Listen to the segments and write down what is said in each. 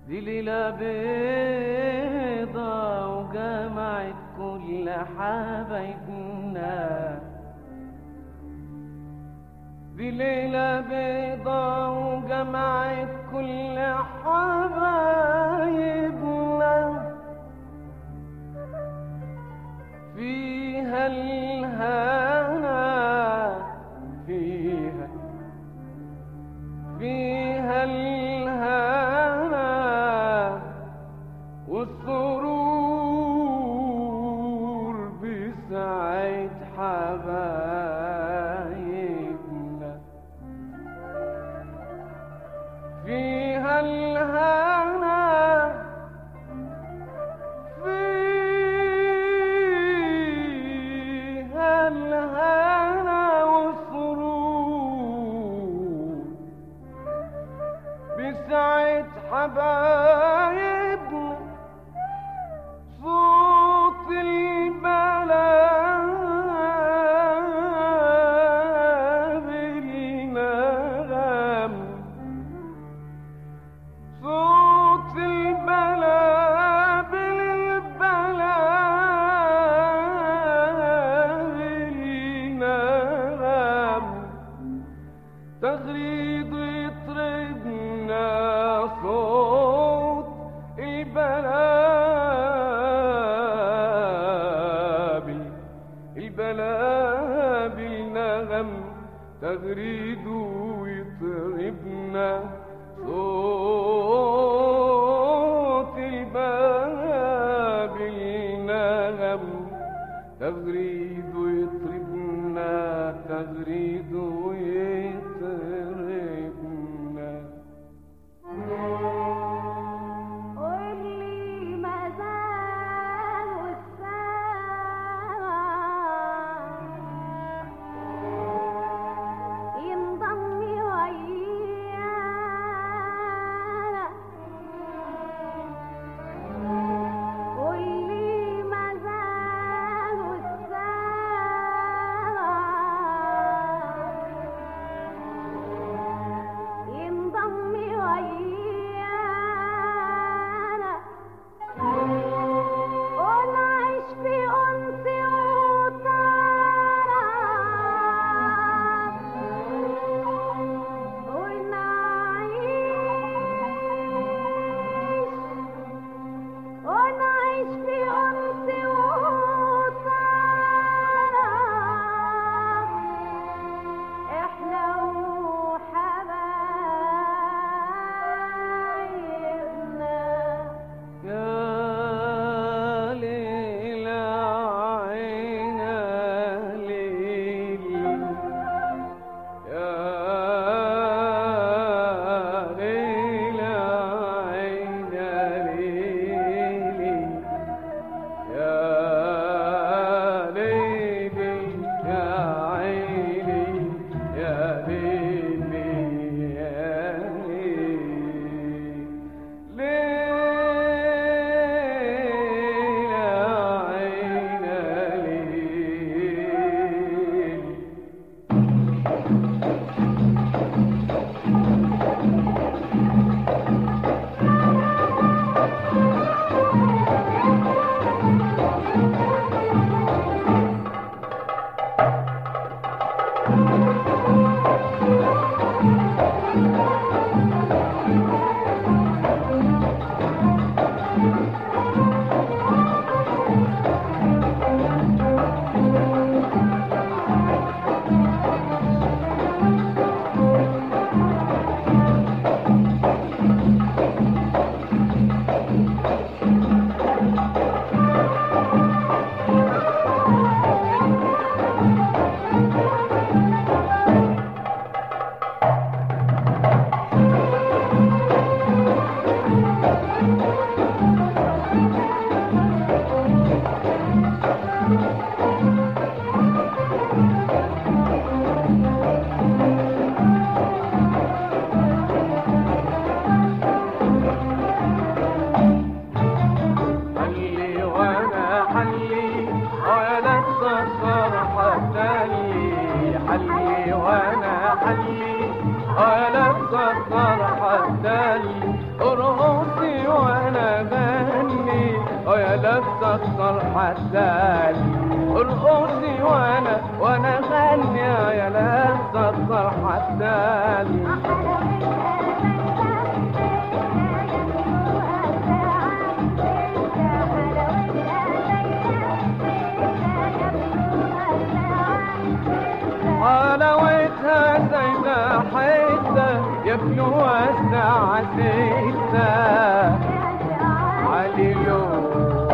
دي ليلة بيضة وجمعت كل حبايبنا دي ليلة بيضة وجمعت كل حبايبنا فيها الهنا فيها فيها الهنا والسرور بسعد حبايبنا فيها الهنا فيها الهنا والسرور بسعة حبايبنا صوت البلاد بالنغم صوت البلا بالبلا بالنغم تغريد يطربنا صوت البلابل البلا بالنغم تغريد يطربنا صوت الباب النغم تغريد يطربنا تغريد يطربنا واللي ما زال السما ينضم ويانا واللي ما زال السما ينضم ويانا ونعيش في أنس وطرب ونعيش ونعيش في أنس وطرب احنا وحبايبنا يا ليل عين ليل يا ليل عين ليل يا ليل يا عيني يا ليل يا ليل ليل عين ليل حلي وانا حلي ولا تسكر حتى لي حلي وانا حلي ولا تسكر حتى لي ارقصي تسكر حتى ارقصي وانا وانا غني يا لا تسكر حتى حلاوتها زي ده حته ياكلوها الساعة ستة علي لو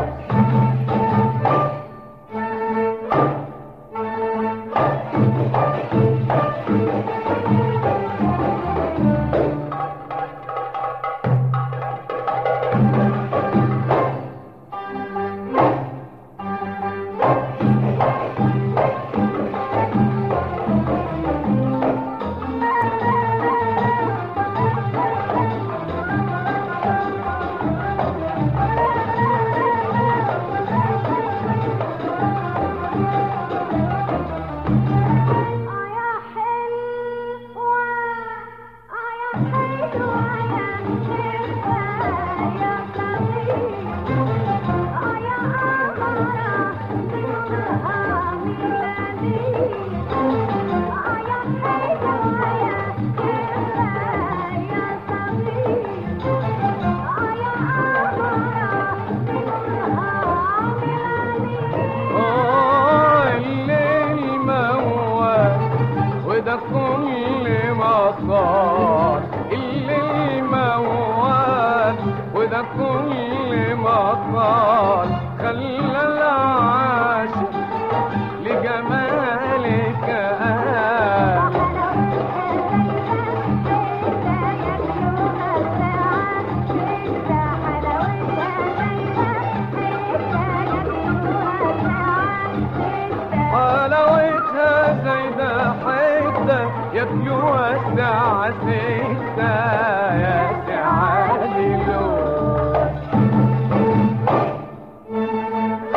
آه، الليل موال وده كل ما صار الليل موال وده كل ما صار خلى العاشق لجمالك آه حلاوتها زي ده حته ياكلوها الساعة ستة يا سعادي لو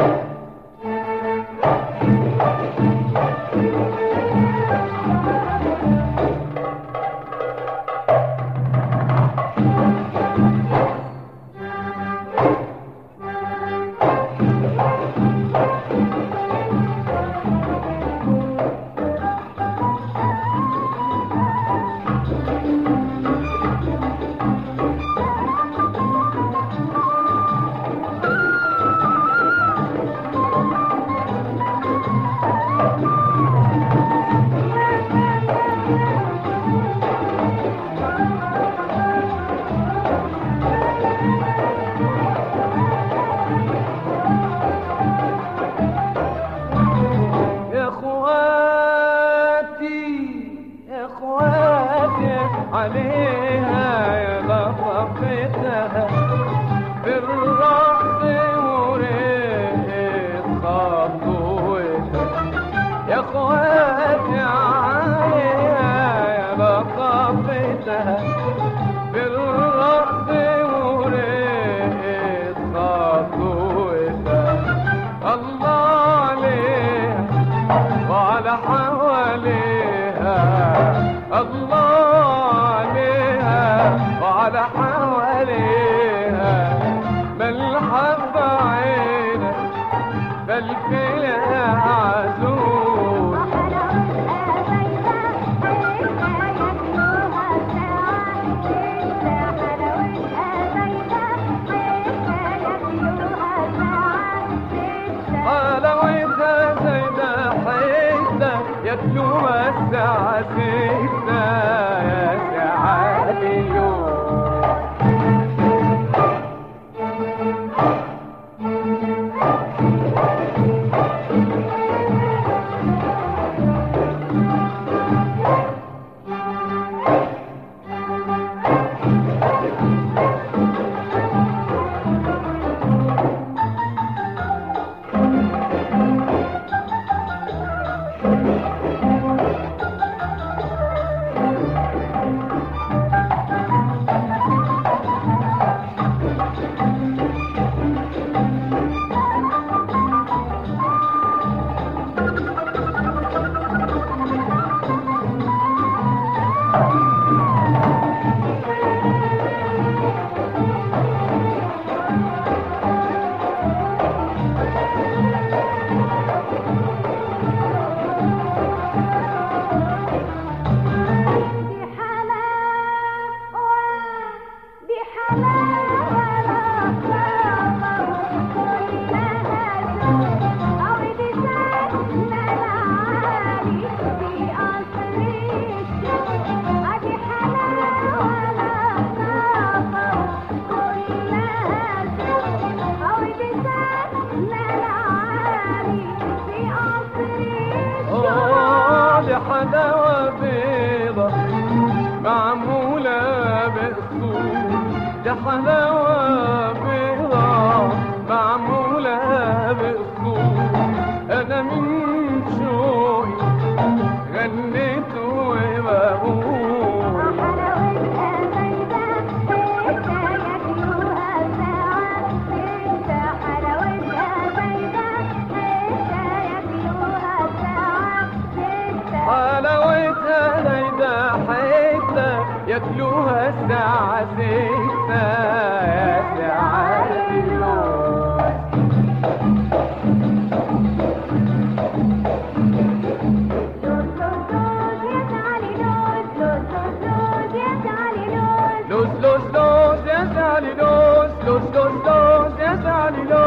حلاوة بيضة معمولة بأصول أنا من شوقي غنيت وبقول حلاوتها زايدة حتة ياكلوها ساعة حتة حلاوتها زايدة حتة ياكلوها ساعة حتة حلاوتها ليلة حتة ياكلوها الساعة ستة يا ساعة اللوز لوز لوز لوز يا تعالي لوز لوز لوز لوز يا تعالي لوز لوز لوز لوز يا سالي لوز لوز لوز لوز يا سالي لوز